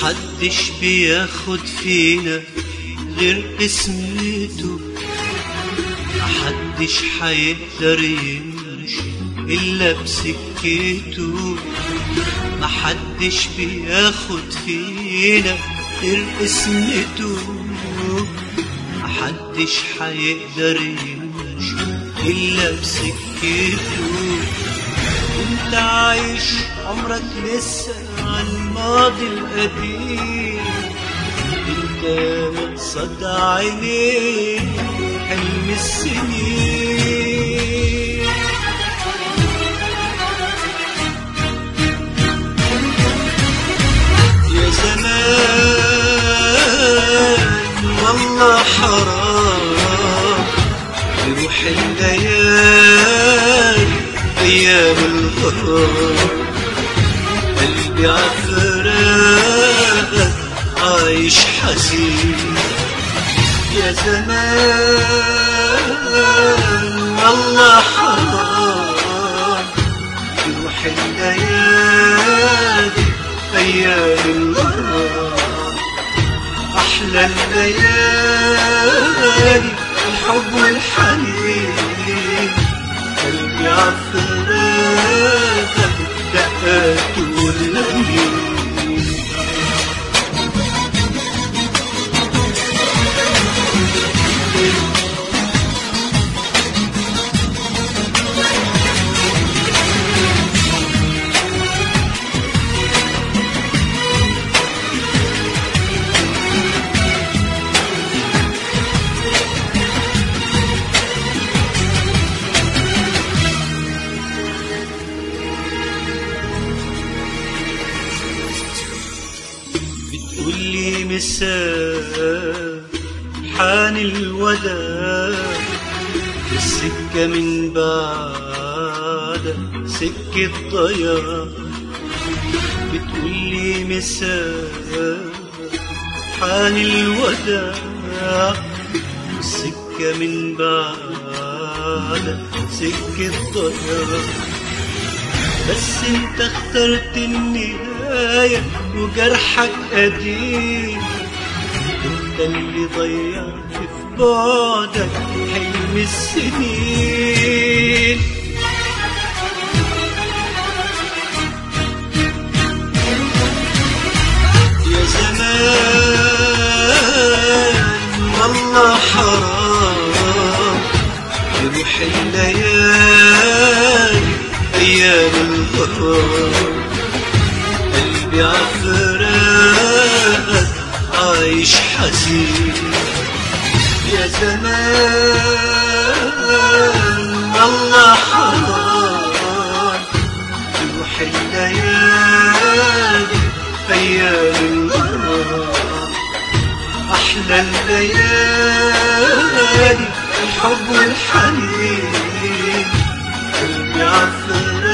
محدش بياخد فينا غير اسمته محدش حيقدر يمشي إلا بسكته محدش بياخد فينا غير اسمته محدش حيقدر يمشي إلا بسكته انت عايش عمرك لسه على الماضي القديم انت صد عينيك حلم السنين يا زمان والله حرام يروح الليالي ايام الغرام قلبي عفراقك عايش حزين يا زمان والله حرام يروح الليالي ايام الغرام احلى الليالي الحب والحنين قلبي عفراقك دقات واللمين بتقولي مساء حان الوداع السكة من بعد سكة ضياع بتقولي مساء حان الوداع السكة من بعد سكة ضياع بس انت اخترت النهاية وجرحك قديم انت اللي ضيعت في بعدك حلم السنين يا زمان والله حرام يروح الليالي ايام الغرام قلبي عفراقك عايش حزين يا زمان والله حرام يروح الليالي ايام الغرام احلى الليالي الحب والحنين قلبي عفراقك